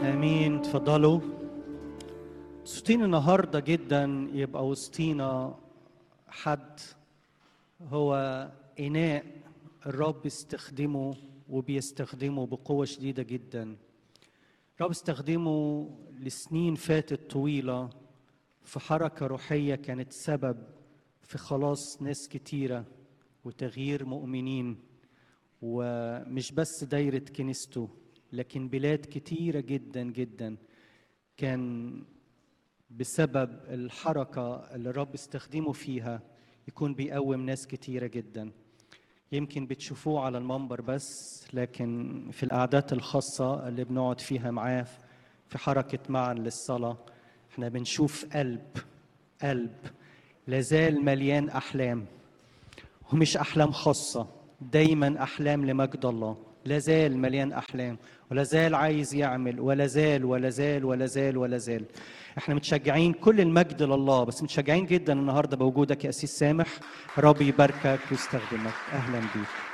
امين تفضلوا مبسوطين النهارده جدا يبقى وسطينا حد هو اناء الرب استخدمه وبيستخدمه بقوه شديده جدا الرب استخدمه لسنين فاتت طويله في حركه روحيه كانت سبب في خلاص ناس كتيره وتغيير مؤمنين ومش بس دايره كنيسته لكن بلاد كتيره جدا جدا كان بسبب الحركه اللي الرب استخدمه فيها يكون بيقوم ناس كتيره جدا يمكن بتشوفوه على المنبر بس لكن في القعدات الخاصه اللي بنقعد فيها معاه في حركه معا للصلاه احنا بنشوف قلب قلب لازال مليان احلام ومش احلام خاصه دايما احلام لمجد الله لا زال مليان احلام ولا زال عايز يعمل ولا زال ولا زال ولا زال ولا زال احنا متشجعين كل المجد لله بس متشجعين جدا النهارده بوجودك يا اسيس سامح ربي يباركك ويستخدمك اهلا بيك